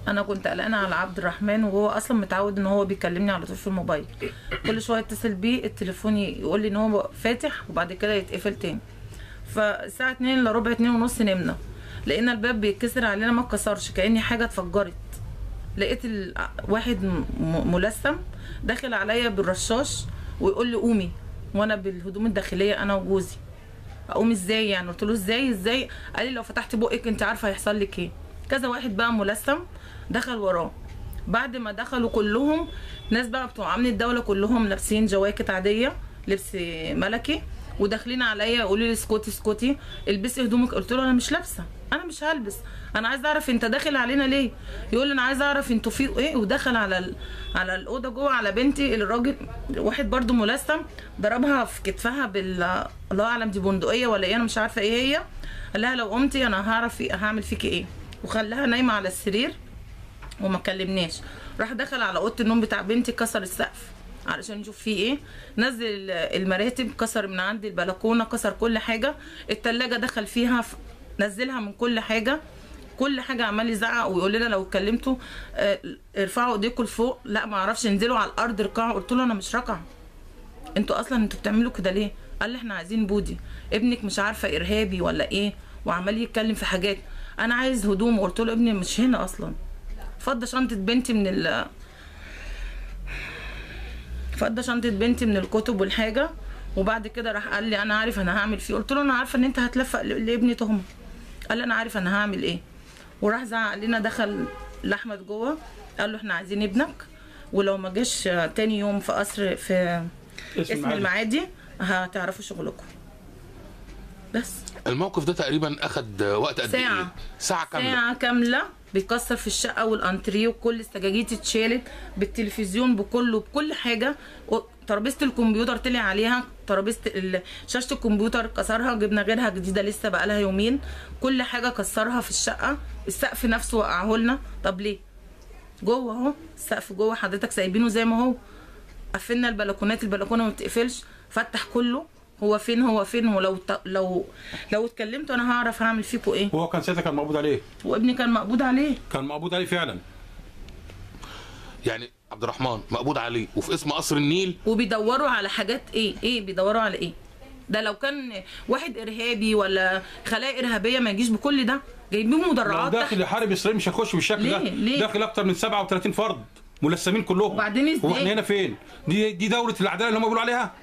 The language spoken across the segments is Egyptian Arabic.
انا كنت قلقانه على عبد الرحمن وهو اصلا متعود ان هو بيكلمني على طول في الموبايل كل شويه اتصل بيه التليفون يقول لي ان هو فاتح وبعد كده يتقفل تاني فالساعه 2 الا ربع 2 ونص نمنا لقينا الباب بيتكسر علينا ما اتكسرش كاني حاجه اتفجرت لقيت ال- واحد م- م- ملثم داخل عليا بالرشاش ويقول لي قومي وانا بالهدوم الداخليه انا وجوزي اقوم ازاي يعني قلت له ازاي ازاي قال لي لو فتحت بقك انت عارفه هيحصل لك ايه كذا واحد بقى ملثم دخل وراه بعد ما دخلوا كلهم ناس بقى بتوع امن الدوله كلهم لابسين جواكت عاديه لبس ملكي وداخلين عليا يقولوا لي اسكتي اسكتي البسي هدومك قلت له انا مش لابسه انا مش هلبس انا عايزه اعرف انت داخل علينا ليه يقول لي انا عايزه اعرف انتوا في ايه ودخل على ال... على الاوضه جوه على بنتي الراجل واحد برضو ملثم ضربها في كتفها بال الله اعلم دي بندقيه ولا ايه انا مش عارفه ايه هي قال لها لو قمتي انا هعرف في... هعمل فيكي ايه وخلاها نايمه على السرير وما كلمناش راح دخل على اوضه النوم بتاع بنتي كسر السقف علشان يشوف فيه ايه نزل المراتب كسر من عند البلكونه كسر كل حاجه التلاجة دخل فيها ف... نزلها من كل حاجه كل حاجه عمال يزعق ويقول لنا لو اتكلمتوا آه، ارفعوا ايديكم لفوق لا ما اعرفش انزلوا على الارض اركعوا قلت له انا مش راكعه انتوا اصلا انتوا بتعملوا كده ليه قال لي احنا عايزين بودي ابنك مش عارفه ارهابي ولا ايه وعمال يتكلم في حاجات انا عايز هدوم قلت له ابني مش هنا اصلا فضى شنطه بنتي من ال فضى شنطه بنتي من الكتب والحاجه وبعد كده راح قال لي انا عارف انا هعمل فيه قلت له انا عارفه ان انت هتلفق ل- لابني تهمه قال لي انا عارف انا هعمل ايه وراح زعق لنا دخل لاحمد جوه قال له احنا عايزين ابنك ولو ما جاش تاني يوم في قصر في اسم اسم المعادي. المعادي هتعرفوا شغلكم بس الموقف ده تقريبا اخد وقت قد ساعة. ايه ساعه كامله ساعة كاملة بيكسر في الشقة والانتريه وكل السجاجيد اتشالت بالتلفزيون بكله بكل حاجة و- ترابيزة الكمبيوتر طلع عليها ترابيزة ال- شاشة الكمبيوتر كسرها جبنا غيرها جديدة لسه بقالها يومين كل حاجة كسرها في الشقة السقف نفسه وقعه لنا طب ليه جوه اهو السقف جوه حضرتك سايبينه زي ما هو قفلنا البلكونات البلكونه ما بتقفلش فتح كله هو فين هو فين ولو ت... لو لو اتكلمتوا انا هعرف هعمل فيكوا ايه هو كان ساعتها كان مقبوض عليه وابني كان مقبوض عليه كان مقبوض عليه فعلا يعني عبد الرحمن مقبوض عليه وفي اسم قصر النيل وبيدوروا على حاجات ايه ايه بيدوروا على ايه ده لو كان واحد ارهابي ولا خلايا ارهابيه ما يجيش بكل ده جايبين لو مدرعات داخل تحت يحارب اسرائيل مش هيخش بالشكل ده ليه؟ ليه؟ داخل اكتر من 37 فرد ملثمين كلهم وبعدين ازاي؟ هو احنا هنا فين دي دي دوله العداله اللي هم بيقولوا عليها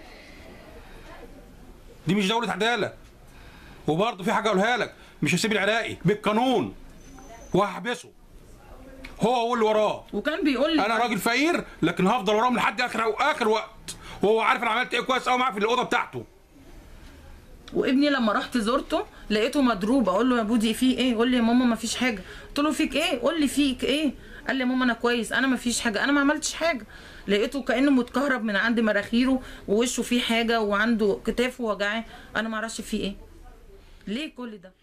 دي مش دوله عداله وبرضه في حاجه اقولها لك مش هسيب العراقي بالقانون وهحبسه هو واللي وراه وكان بيقول لي انا راجل فقير لكن هفضل وراهم لحد اخر اخر وقت وهو عارف انا عملت ايه كويس قوي معاه في الاوضه بتاعته وابني لما رحت زرته لقيته مضروب اقول له يا بودي في ايه يقول لي يا ماما ما فيش حاجه قلت له فيك ايه قول لي فيك ايه قال لي يا ماما انا كويس انا ما فيش حاجه انا ما عملتش حاجه لقيته كانه متكهرب من عند مراخيره ووشه فيه حاجه وعنده كتافه وجعاه انا ما اعرفش فيه ايه ليه كل ده